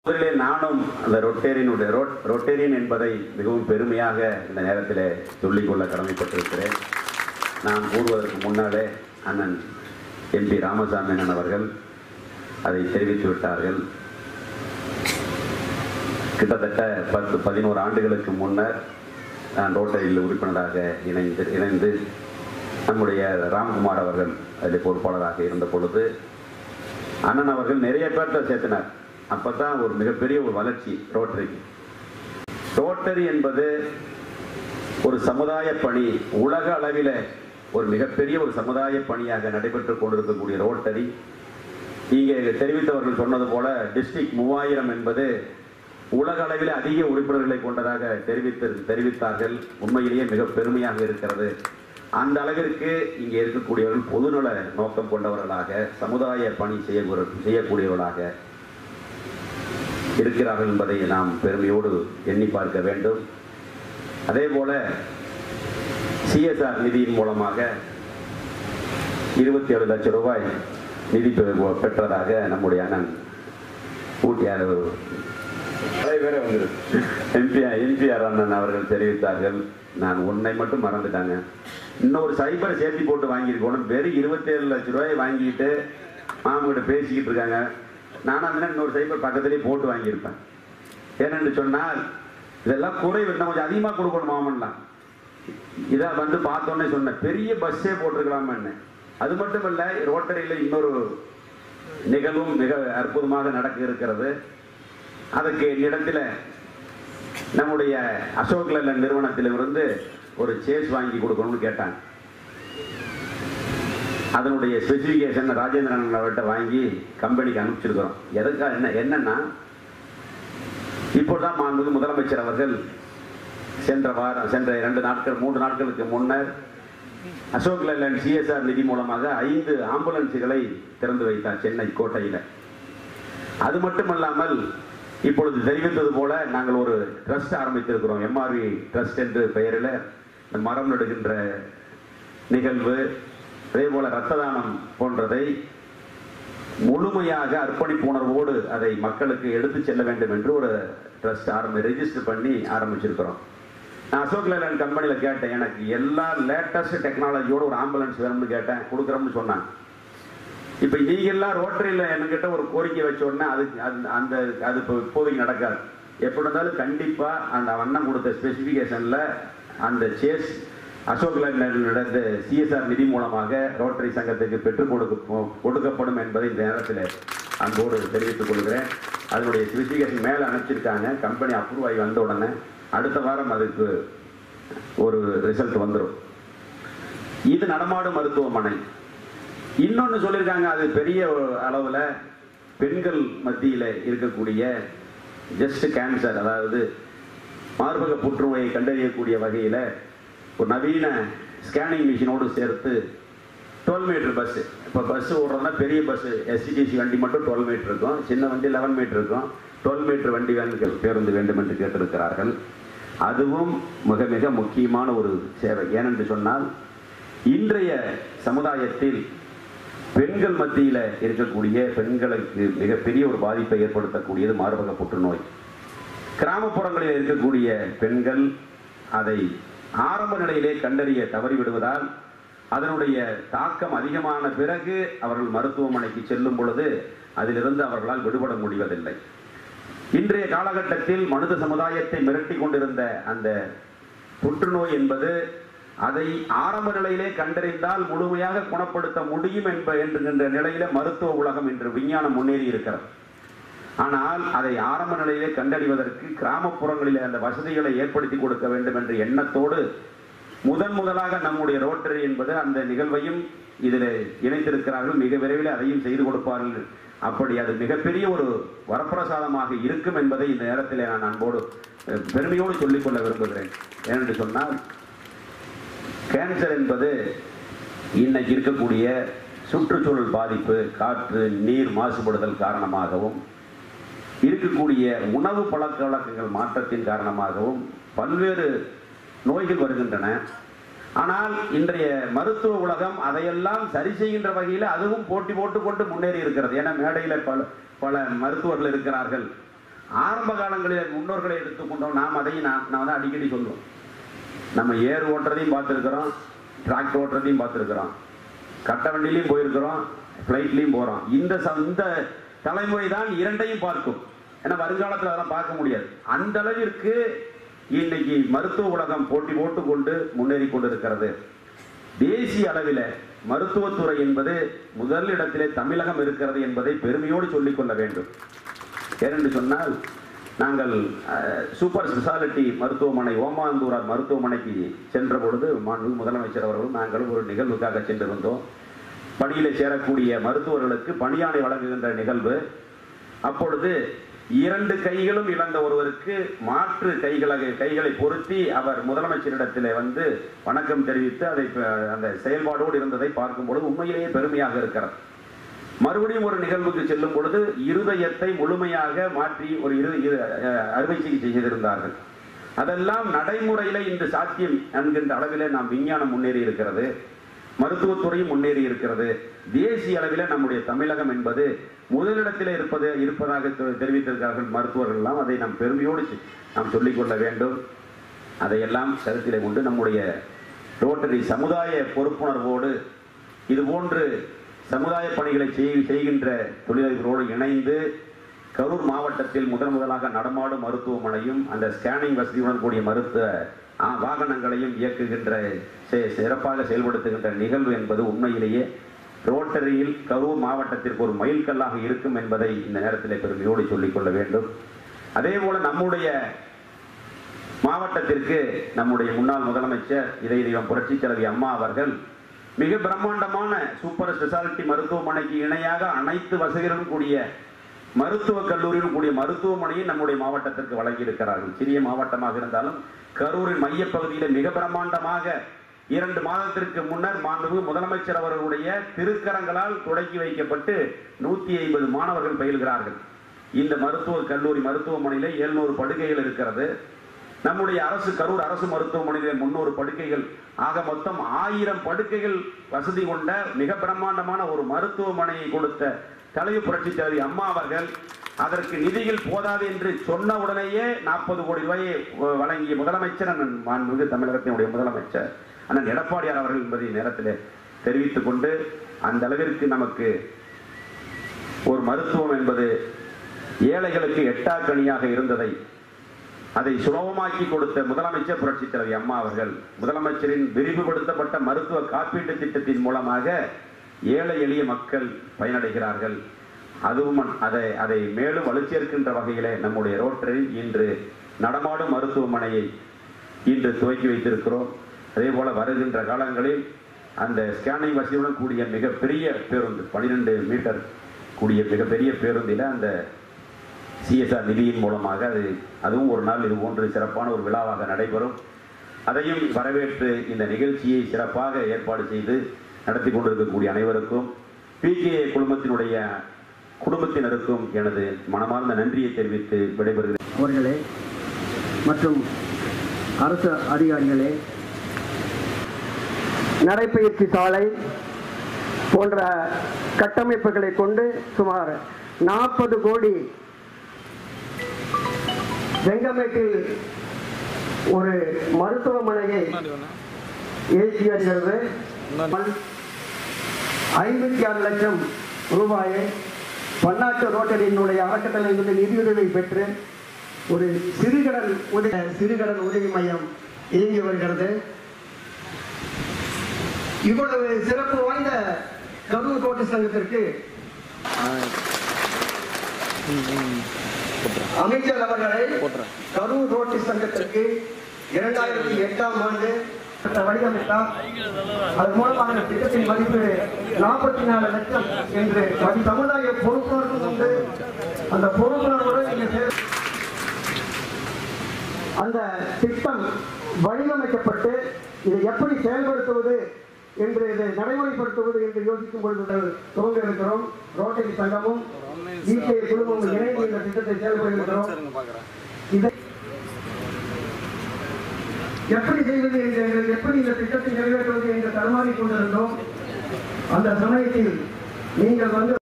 முதலிலே நானும் அந்த ரொட்டேரியனுடைய ரோட் ரொட்டேரியன் என்பதை மிகவும் பெருமையாக இந்த நேரத்தில் சொல்லிக்கொள்ள கடமைப்பட்டிருக்கிறேன் நான் கூறுவதற்கு முன்னாலே அண்ணன் எம்பி ராமசாமி அண்ணன் அவர்கள் அதை தெரிவித்து விட்டார்கள் கிட்டத்தட்ட பத்து பதினோரு ஆண்டுகளுக்கு முன்னர் நான் ரோட்டரியில் உறுப்பினராக இணைந்து இணைந்து நம்முடைய ராம்குமார் அவர்கள் அதில் பொறுப்பாளராக இருந்த பொழுது அண்ணன் அவர்கள் நிறைய பேர்த்த சேர்த்தினார் அப்பதான் ஒரு மிகப்பெரிய ஒரு வளர்ச்சி ரோட்டரிக்கு ரோட்டரி என்பது ஒரு சமுதாய பணி உலக அளவில் ஒரு மிகப்பெரிய ஒரு சமுதாய பணியாக நடைபெற்றுக் கொண்டிருக்கக்கூடிய ரோட்டரி இங்கே தெரிவித்தவர்கள் சொன்னது போல டிஸ்ட்ரிக்ட் மூவாயிரம் என்பது உலக அளவில் அதிக உறுப்பினர்களை கொண்டதாக தெரிவித்து தெரிவித்தார்கள் உண்மையிலேயே மிக பெருமையாக இருக்கிறது அந்த அளவிற்கு இங்கே இருக்கக்கூடியவர்கள் பொதுநல நோக்கம் கொண்டவர்களாக சமுதாய பணி செய்ய செய்யக்கூடியவர்களாக இருக்கிறார்கள் என்பதை நாம் பெருமையோடு எண்ணி பார்க்க வேண்டும் அதே போல சிஎஸ்ஆர் நிதியின் மூலமாக இருபத்தி ஏழு லட்சம் ரூபாய் நிதி பெ- பெற்றதாக நம்முடைய அண்ணன் ஊட்டியார் நிறைய பேரே வந்துருக்கு எம்பிஆர் எம்பிஆர் அண்ணன் அவர்கள் தெரிவித்தார்கள் நான் உன்னை மட்டும் மறந்துட்டாங்க இன்னொரு சைபர் சேர்த்தி போட்டு வாங்கியிருக்கணும் வெறும் இருபத்தேழு லட்சம் ரூபாய் வாங்கிட்டு மாமகிட்ட பேசிக்கிட்டு இருக்காங்க நானும் அந்த நேரம் இன்னொரு சைபர் பக்கத்துலேயே போட்டு வாங்கியிருப்பேன் ஏனென்று சொன்னால் இதெல்லாம் குறைவு இன்னும் கொஞ்சம் அதிகமாக கொடுக்கணும் மாமன்லாம் இதை வந்து பார்த்தோன்னே சொன்னேன் பெரிய பஸ்ஸே போட்டிருக்கலாமன்னு அது மட்டும் இல்லை ரோட்டரியில் இன்னொரு நிகழ்வும் மிக அற்புதமாக நடக்க இருக்கிறது அதுக்கு என்னிடத்தில் நம்முடைய அசோக் லேலன் நிறுவனத்திலிருந்து ஒரு சேஸ் வாங்கி கொடுக்கணும்னு கேட்டாங்க அதனுடைய ஸ்பெசிஃபிகேஷன் ராஜேந்திரன் அவர்கிட்ட வாங்கி கம்பெனிக்கு அனுப்பிச்சிருக்கிறோம் எதுக்காக என்ன என்னன்னா இப்பொழுதுதான் மாண்புமிகு முதலமைச்சர் அவர்கள் சென்ற வாரம் சென்ற இரண்டு நாட்கள் மூன்று நாட்களுக்கு முன்னர் அசோக் லேலன் சிஎஸ்ஆர் நிதி மூலமாக ஐந்து ஆம்புலன்ஸுகளை திறந்து வைத்தார் சென்னை கோட்டையில் அது மட்டுமல்லாமல் இப்பொழுது தெரிவித்தது போல நாங்கள் ஒரு ட்ரஸ்ட் ஆரம்பித்திருக்கிறோம் எம்ஆர்வி ட்ரஸ்ட் என்று பெயரில் இந்த மரம் நடுகின்ற நிகழ்வு அதே போல ரத்த தானம் போன்றதை முழுமையாக அர்ப்பணிப்பு உணர்வோடு அதை மக்களுக்கு எடுத்து செல்ல வேண்டும் என்று ஒரு ட்ரஸ்ட் ஆரம்பி ரெஜிஸ்டர் பண்ணி ஆரம்பிச்சிருக்கிறோம் நான் அசோக் லேலன் கம்பெனியில் கேட்டேன் எனக்கு எல்லா லேட்டஸ்ட் டெக்னாலஜியோட ஒரு ஆம்புலன்ஸ் வேணும்னு கேட்டேன் கொடுக்குறோம்னு சொன்னாங்க இப்போ நீங்க எல்லாம் ரோட்டரியில் என்கிட்ட ஒரு கோரிக்கை வச்ச உடனே அது அது- அந்த அது இப்போ இப்போதைக்கு நடக்காது எப்படி இருந்தாலும் கண்டிப்பா அந்த அண்ணன் கொடுத்த ஸ்பெசிஃபிகேஷன்ல அந்த சேஸ் அசோக் லேலனிடத்து சிஎஸ்ஆர் நிதி மூலமாக ரோட்டரி சங்கத்துக்கு பெற்றுக் கொடுக்க கொடுக்கப்படும் என்பதை இந்த நேரத்தில் அன்போடு தெரிவித்துக் கொள்கிறேன் அதனுடைய ஸ்பெசிஃபிகேஷன் மேலே அனுப்பிச்சிருக்காங்க கம்பெனி அப்ரூவ் ஆகி வந்த உடனே அடுத்த வாரம் அதுக்கு ஒரு ரிசல்ட் வந்துடும் இது நடமாடும் மருத்துவமனை இன்னொன்னு சொல்லியிருக்காங்க அது பெரிய அளவுல பெண்கள் மத்தியில இருக்கக்கூடிய ஜஸ்ட் கேன்சர் அதாவது மார்பக புற்றுநோயை கண்டறியக்கூடிய வகையில ஒரு நவீன ஸ்கேனிங் மிஷினோடு சேர்த்து டுவெல் மீட்டர் பஸ் இப்போ பஸ் ஓடுறதுனா பெரிய பஸ் எஸ்சிடிசி வண்டி மட்டும் டுவெல் மீட்டர் இருக்கும் சின்ன வண்டி லெவன் மீட்டர் இருக்கும் டுவெல் மீட்டர் வண்டி வேன்கள் பேருந்து வேண்டும் என்று கேட்டிருக்கிறார்கள் அதுவும் மிக மிக முக்கியமான ஒரு சேவை ஏனென்று சொன்னால் இன்றைய சமுதாயத்தில் பெண்கள் மத்தியில இருக்கக்கூடிய பெண்களுக்கு மிகப்பெரிய ஒரு பாதிப்பை ஏற்படுத்தக்கூடியது மார்பக புற்றுநோய் கிராமப்புறங்களில் இருக்கக்கூடிய பெண்கள் அதை ஆரம்ப நிலையிலே கண்டறிய தவறிவிடுவதால் அதனுடைய தாக்கம் அதிகமான பிறகு அவர்கள் மருத்துவமனைக்கு செல்லும் பொழுது அதிலிருந்து அவர்களால் விடுபட முடிவதில்லை இன்றைய காலகட்டத்தில் மனித சமுதாயத்தை மிரட்டி கொண்டிருந்த அந்த புற்றுநோய் என்பது அதை ஆரம்ப நிலையிலே கண்டறிந்தால் முழுமையாக குணப்படுத்த முடியும் என்ப என்கின்ற நிலையில மருத்துவ உலகம் இன்று விஞ்ஞானம் முன்னேறி இருக்கிறது ஆனால் அதை ஆரம்ப நிலையிலே கண்டறிவதற்கு கிராமப்புறங்களிலே அந்த வசதிகளை ஏற்படுத்தி கொடுக்க வேண்டும் என்ற எண்ணத்தோடு முதன் முதலாக நம்முடைய ரோட்டரி என்பது அந்த நிகழ்வையும் இதில் இணைத்திருக்கிறார்கள் மிக விரைவில் அதையும் செய்து கொடுப்பார்கள் அப்படி அது மிகப்பெரிய ஒரு வரப்பிரசாதமாக இருக்கும் என்பதை இந்த நேரத்தில் நான் அன்போடு அஹ், பெருமையோடு சொல்லிக்கொள்ள விரும்புகிறேன் ஏனென்று சொன்னால் கேன்சர் என்பது இன்னைக்கு இருக்கக்கூடிய சுற்றுச்சூழல் பாதிப்பு காற்று நீர் மாசுபடுதல் காரணமாகவும் இருக்கக்கூடிய உணவு பழக்க வழக்கங்கள் மாற்றத்தின் காரணமாகவும் பல்வேறு நோய்கள் வருகின்றன ஆனால் இன்றைய மருத்துவ உலகம் அதையெல்லாம் சரி செய்கின்ற வகையில் அதுவும் போட்டி போட்டுக்கொண்டு முன்னேறி இருக்கிறது ஏன்னா மேடையில் பல பல மருத்துவர்கள் இருக்கிறார்கள் ஆரம்ப காலங்களில் முன்னோர்களை எடுத்துக்கொண்டோம் நாம் அதையும் நான் நான் வந்து அடிக்கடி சொல்லுவோம் நம்ம ஏர் ஓட்டுறதையும் பார்த்துருக்குறோம் டிராக்டர் ஓட்டுறதையும் பார்த்துருக்குறோம் கட்ட வண்டிலையும் போயிருக்கிறோம் ஃப்ளைட்லையும் போகிறோம் இந்த ச- இந்த தலைமுறை தான் இரண்டையும் பார்க்கும் ஏன்னா வருங்காலத்தில் அதெல்லாம் பார்க்க முடியாது அந்த அளவிற்கு இன்னைக்கு மருத்துவ உலகம் போட்டி போட்டுக்கொண்டு முன்னேறி கொண்டிருக்கிறது தேசிய அளவில் மருத்துவத்துறை என்பது முதல் இடத்திலே தமிழகம் இருக்கிறது என்பதை பெருமையோடு சொல்லிக்கொள்ள வேண்டும் ஏனென்று சொன்னால் நாங்கள் அஹ், சூப்பர் ஸ்பெஷாலிட்டி மருத்துவமனை ஓமாந்தூரார் மருத்துவமனைக்கு சென்ற பொழுது மாண்புமிகு முதலமைச்சர் அவர்களும் நாங்களும் ஒரு நிகழ்வுக்காக சென்றிருந்தோம் பணியிலே சேரக்கூடிய மருத்துவர்களுக்கு பணியாணை வழங்குகின்ற நிகழ்வு அப்பொழுது இரண்டு கைகளும் இழந்த ஒருவருக்கு மாற்று கைகளை கைகளை பொருத்தி அவர் முதலமைச்சரிடத்திலே வந்து வணக்கம் தெரிவித்து அதை ப- அந்த செயல்பாடோடு இருந்ததை பார்க்கும் பொழுது உண்மையிலேயே பெருமையாக இருக்கிறது மறுபடியும் ஒரு நிகழ்வுக்கு செல்லும் பொழுது இருதயத்தை முழுமையாக மாற்றி ஒரு இரு இரு- அஹ் அறுவை சிகிச்சை செய்திருந்தார்கள் அதெல்லாம் நடைமுறையில இன்று சாத்தியம் என்கின்ற அளவிலே நாம் விஞ்ஞானம் முன்னேறி இருக்கிறது மருத்துவத்துறையும் முன்னேறி இருக்கிறது தேசிய அளவில் நம்முடைய தமிழகம் என்பது முதலிடத்தில் இருப்பது இருப்பதாக தெ- தெரிவித்திருக்கிறார்கள் மருத்துவர்கள் எல்லாம் அதை நாம் பெருமையோடு செ- நாம் சொல்லிக்கொள்ள வேண்டும் அதையெல்லாம் கருத்திலே கொண்டு நம்முடைய ரோட்டரி சமுதாய பொறுப்புணர்வோடு இதுபோன்று சமுதாய பணிகளை செய்- செய்கின்ற தொழிலதிபரோடு இணைந்து கரூர் மாவட்டத்தில் முதன் முதலாக நடமாடும் மருத்துவமனையும் அந்த ஸ்கேனிங் வசதியுடன் கூடிய மருத்துவ ஆ, வாகனங்களையும் இயக்குகின்ற செ- சிறப்பாக செயல்படுத்துகின்ற நிகழ்வு என்பது உண்மையிலேயே ரோட்டரியில் கரூர் மாவட்டத்திற்கு ஒரு மைல்கல்லாக இருக்கும் என்பதை இந்த நேரத்தில் பெருமையோடு சொல்லிக்கொள்ள வேண்டும் அதே போல நம்முடைய மாவட்டத்திற்கு நம்முடைய முன்னாள் முதலமைச்சர் இதய தெய்வம் புரட்சி தலைவி அம்மா அவர்கள் மிக பிரம்மாண்டமான சூப்பர் ஸ்பெஷாலிட்டி மருத்துவமனைக்கு இணையாக அனைத்து வசதிகளும் கூடிய மருத்துவக் கல்லூரியும் கூடிய மருத்துவமனையை நம்முடைய மாவட்டத்திற்கு வழங்கியிருக்கிறார்கள் சிறிய மாவட்டமாக இருந்தாலும் கரூரின் மையப்பகுதியில் மிக பிரம்மாண்டமாக இரண்டு மாதத்திற்கு முன்னர் மாண்புமிகு முதலமைச்சர் அவர்களுடைய திருக்கரங்களால் தொடங்கி வைக்கப்பட்டு நூத்தி ஐம்பது மாணவர்கள் பயில்கிறார்கள் இந்த மருத்துவக் கல்லூரி மருத்துவமனையில எழுநூறு படுக்கைகள் இருக்கிறது நம்முடைய அரசு கரூர் அரசு மருத்துவமனையிலே முன்னூறு படுக்கைகள் ஆக மொத்தம் ஆயிரம் படுக்கைகள் வசதி கொண்ட மிக பிரம்மாண்டமான ஒரு மருத்துவமனையை கொடுத்த தலைவர் புரட்சி தலைவி அம்மா அவர்கள் அதற்கு நிதிகள் போதாது என்று சொன்ன உடனேயே நாற்பது கோடி ரூபாயை வ- வழங்கிய முதலமைச்சர் அண்ணன் மாண்புமிகு தமிழகத்தினுடைய முதலமைச்சர் அண்ணன் எடப்பாடியார் அவர்கள் என்பதை நேரத்தில் தெரிவித்துக் கொண்டு அந்த அளவிற்கு நமக்கு ஒரு மருத்துவம் என்பது ஏழைகளுக்கு எட்டாக்கணியாக இருந்ததை அதை சுலபமாக்கி கொடுத்த முதலமைச்சர் புரட்சி தலைவி அம்மா அவர்கள் முதலமைச்சரின் விரிவுபடுத்தப்பட்ட மருத்துவ காப்பீட்டு திட்டத்தின் மூலமாக ஏழை எளிய மக்கள் பயனடைகிறார்கள் அதுவும் அதை அதை மேலும் வலுச்சேர்க்கின்ற வகையிலே நம்முடைய ரோட்டரி இன்று நடமாடும் மருத்துவமனையை இன்று துவக்கி வைத்திருக்கிறோம் அதே போல வருகின்ற காலங்களில் அந்த ஸ்கேனிங் வசதியுடன் கூடிய மிகப்பெரிய பேருந்து பன்னிரெண்டு மீட்டர் கூடிய மிகப்பெரிய பேருந்தில் அந்த சிஎஸ்ஆர் நிதியின் மூலமாக அது அதுவும் ஒரு நாள் இது போன்று சிறப்பான ஒரு விழாவாக நடைபெறும் அதையும் வரவேற்று இந்த நிகழ்ச்சியை சிறப்பாக ஏற்பாடு செய்து நடத்தி கொண்டிருக்கக்கூடிய அனைவருக்கும் பிகே குழுமத்தினுடைய குடும்பத்தினருக்கும் எனது மனமார்ந்த நன்றியை தெரிவித்து விடைபெறுகிறேன் அவர்களே மற்றும் அரசு அதிகாரிகளே நடைப்பயிற்சி சாலை போன்ற கட்டமைப்புகளை கொண்டு சுமார் நாற்பது கோடி வெங்கமேட்டில் ஒரு மருத்துவமனையை ஏற்றி வருகிறது ஐம்பத்தி ஆறு லட்சம் ரூபாயை பன்னாட்டு ரோட்டரியினுடைய அறக்கட்டளையினுடைய நிதியுதவி பெற்று ஒரு சிறுகடன் உதவி சிறுகடன் உதவி மையம் இயங்கி வருகிறது இவ்வளவு சிறப்பு வாய்ந்த கரூர் தோட்ட சங்கத்திற்கு அமைச்சர் அவர்களை கரூர் ரோட்டி சங்கத்திற்கு இரண்டாயிரத்தி எட்டாம் ஆண்டு வடிவமைத்தார் அதன் மூலமாக இந்த திட்டத்தின் மதிப்பு நாற்பத்தி நாலு லட்சம் என்று மதி சமுதாய பொறுப்புணர்வு உண்டு அந்த பொறுப்புணர்வுடன் இங்கே சேர- அந்த திட்டம் வடிவமைக்கப்பட்டு இதை எப்படி செயல்படுத்துவது என்று இதை நடைமுறைப்படுத்துவது என்று யோசிக்கும் பொழுது துவங்க இருக்கிறோம் ரோட்டரி சங்கமும் வீட்டை குழுமமும் இணைந்து இந்த திட்டத்தை செயல்படுகிறோம் இதை எப்படி செய்வது என்று எப்படி இந்த திட்டத்தை நிறைவேற்றுவது என்று தடுமாறிக் கொண்டிருந்தோம் அந்த சமயத்தில் நீங்கள் வந்து